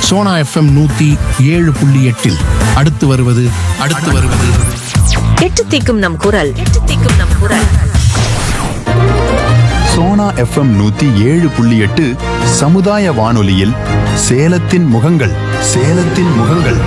Sona FM நூத்தி ஏழு புள்ளி எட்டில் அடுத்து வருவது அடுத்து வருவது எட்டு தீக்கும் நம் குரல் எட்டு தீக்கும் நம் குரல் சோனா எஃப்எம் நூத்தி ஏழு புள்ளி எட்டு சமுதாய வானொலியில் சேலத்தின் முகங்கள் சேலத்தின் முகங்கள்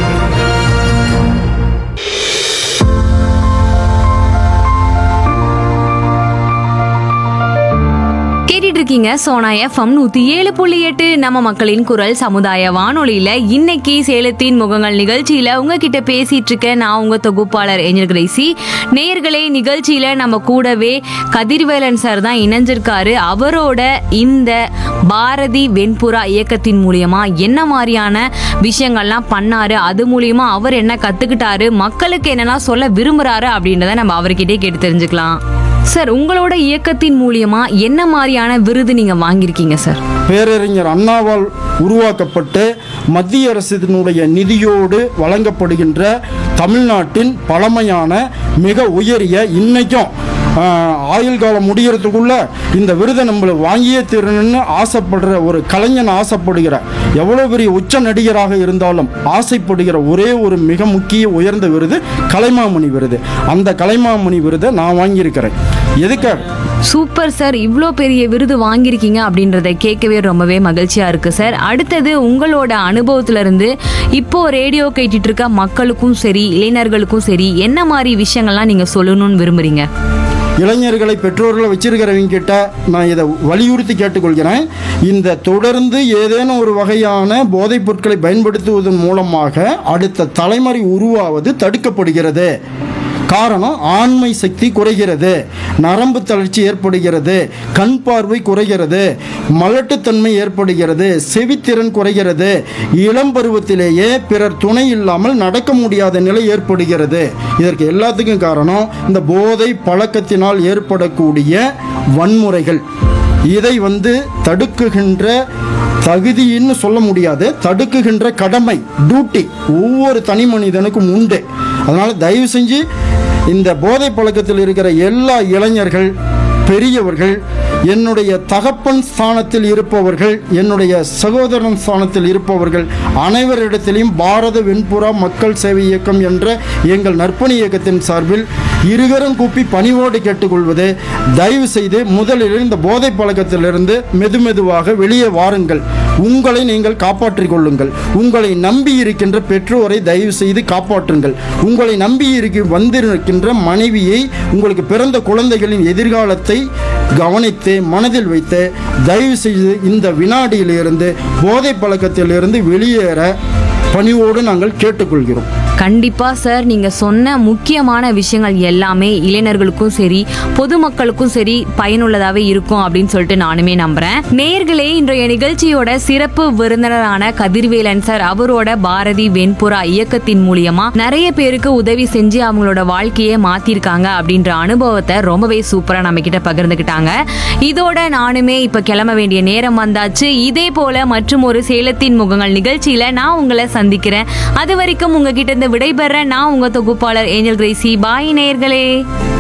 கேட்டுட்டு இருக்கீங்க சோனா எஃப்எம் நூத்தி ஏழு புள்ளி எட்டு நம்ம மக்களின் குரல் சமுதாய வானொலியில இன்னைக்கு சேலத்தின் முகங்கள் நிகழ்ச்சியில உங்ககிட்ட பேசிட்டு இருக்க நான் உங்க தொகுப்பாளர் ஏஞ்சல் கிரேசி நேயர்களே நிகழ்ச்சியில நம்ம கூடவே கதிர்வேலன் சார் தான் இணைஞ்சிருக்காரு அவரோட இந்த பாரதி வெண்புறா இயக்கத்தின் மூலியமா என்ன மாதிரியான விஷயங்கள்லாம் பண்ணாரு அது மூலியமா அவர் என்ன கத்துக்கிட்டாரு மக்களுக்கு என்னெல்லாம் சொல்ல விரும்புறாரு அப்படின்றத நம்ம அவர்கிட்டயே கேட்டு தெரிஞ்சுக்கலாம் சார் உங்களோட இயக்கத்தின் மூலியமா என்ன மாதிரியான விருது நீங்க வாங்கியிருக்கீங்க சார் பேரறிஞர் அண்ணாவால் உருவாக்கப்பட்டு மத்திய அரசினுடைய நிதியோடு வழங்கப்படுகின்ற தமிழ்நாட்டின் பழமையான மிக உயரிய இன்னைக்கும் ஆஹ், ஆயுள் காலம் முடியறதுக்குள்ள இந்த விருதை நம்மள வாங்கியே தீரணும்னு ஆசைப்படுற ஒரு கலைஞன் ஆசைப்படுகிற எவ்வளோ பெரிய உச்ச நடிகராக இருந்தாலும் ஆசைப்படுகிற ஒரே ஒரு மிக முக்கிய உயர்ந்த விருது கலைமாமணி விருது அந்த கலைமாமணி விருதை நான் வாங்கியிருக்கிறேன் எதுக்காக சூப்பர் சார் இவ்வளோ பெரிய விருது வாங்கியிருக்கீங்க அப்படின்றத கேட்கவே ரொம்பவே மகிழ்ச்சியா இருக்கு சார் அடுத்தது உங்களோட அனுபவத்துல இருந்து இப்போ ரேடியோ கேட்டுட்டு இருக்க மக்களுக்கும் சரி இளைஞர்களுக்கும் சரி என்ன மாதிரி விஷயங்கள்லாம் நீங்க சொல்லணும்னு விரும்புறீங்க இளைஞர்களை பெற்றோர்களை வச்சிருக்கிறவங்க கிட்ட நான் இதை வலியுறுத்தி கேட்டுக்கொள்கிறேன் இந்த தொடர்ந்து ஏதேனும் ஒரு வகையான போதைப் பொருட்களை பயன்படுத்துவதன் மூலமாக அடுத்த தலைமுறை உருவாவது தடுக்கப்படுகிறது காரணம் ஆண்மை சக்தி குறைகிறது நரம்பு தளர்ச்சி ஏற்படுகிறது கண் பார்வை குறைகிறது மலட்டுத்தன்மை ஏற்படுகிறது செவித்திறன் குறைகிறது இளம் பருவத்திலேயே பிறர் துணை இல்லாமல் நடக்க முடியாத நிலை ஏற்படுகிறது இதற்கு எல்லாத்துக்கும் காரணம் இந்த போதை பழக்கத்தினால் ஏற்படக்கூடிய வன்முறைகள் இதை வந்து தடுக்குகின்ற தகுதின்னு சொல்ல முடியாது தடுக்குகின்ற கடமை டியூட்டி ஒவ்வொரு தனி மனிதனுக்கும் உண்டு அதனால தயவு செஞ்சு இந்த போதை பழக்கத்தில் இருக்கிற எல்லா இளைஞர்கள் பெரியவர்கள் என்னுடைய தகப்பன் ஸ்தானத்தில் இருப்பவர்கள் என்னுடைய சகோதரன் ஸ்தானத்தில் இருப்பவர்கள் அனைவரிடத்திலையும் பாரத வெண்புறா மக்கள் சேவை இயக்கம் என்ற எங்கள் நற்பணி இயக்கத்தின் சார்பில் இருகரம் கூப்பி பணிவோடு கேட்டுக்கொள்வது தயவு செய்து முதலில் இந்த போதை பழக்கத்திலிருந்து மெதுமெதுவாக வெளியே வாருங்கள் உங்களை நீங்கள் காப்பாற்றிக் கொள்ளுங்கள் உங்களை நம்பி இருக்கின்ற பெற்றோரை தயவு செய்து காப்பாற்றுங்கள் உங்களை நம்பி இருக்க வந்திருக்கின்ற மனைவியை உங்களுக்கு பிறந்த குழந்தைகளின் எதிர்காலத்தை கவனித்து மனதில் வைத்து தயவு செய்து இந்த வினாடியிலிருந்து போதை பழக்கத்திலிருந்து வெளியேற பணிவோடு நாங்கள் கேட்டுக்கொள்கிறோம் கண்டிப்பா சார் நீங்க சொன்ன முக்கியமான விஷயங்கள் எல்லாமே இளைஞர்களுக்கும் சரி பொதுமக்களுக்கும் சரி பயனுள்ளதாவே இருக்கும் அப்படின்னு சொல்லிட்டு நானுமே நம்புறேன் நேர்களே இன்றைய நிகழ்ச்சியோட சிறப்பு விருந்தினரான கதிர்வேலன் சார் அவரோட பாரதி வெண்புறா இயக்கத்தின் மூலியமா நிறைய பேருக்கு உதவி செஞ்சு அவங்களோட வாழ்க்கையை மாத்திருக்காங்க அப்படின்ற அனுபவத்தை ரொம்பவே சூப்பரா நம்ம கிட்ட பகிர்ந்துக்கிட்டாங்க இதோட நானுமே இப்ப கிளம்ப வேண்டிய நேரம் வந்தாச்சு இதே போல மற்றும் ஒரு சேலத்தின் முகங்கள் நிகழ்ச்சியில நான் உங்களை சந்திக்கிறேன் அது வரைக்கும் உங்ககிட்ட இருந்து விடைபெற நான் உங்க தொகுப்பாளர் ஏஞ்சல் கிரேசி பாய் நேயர்களே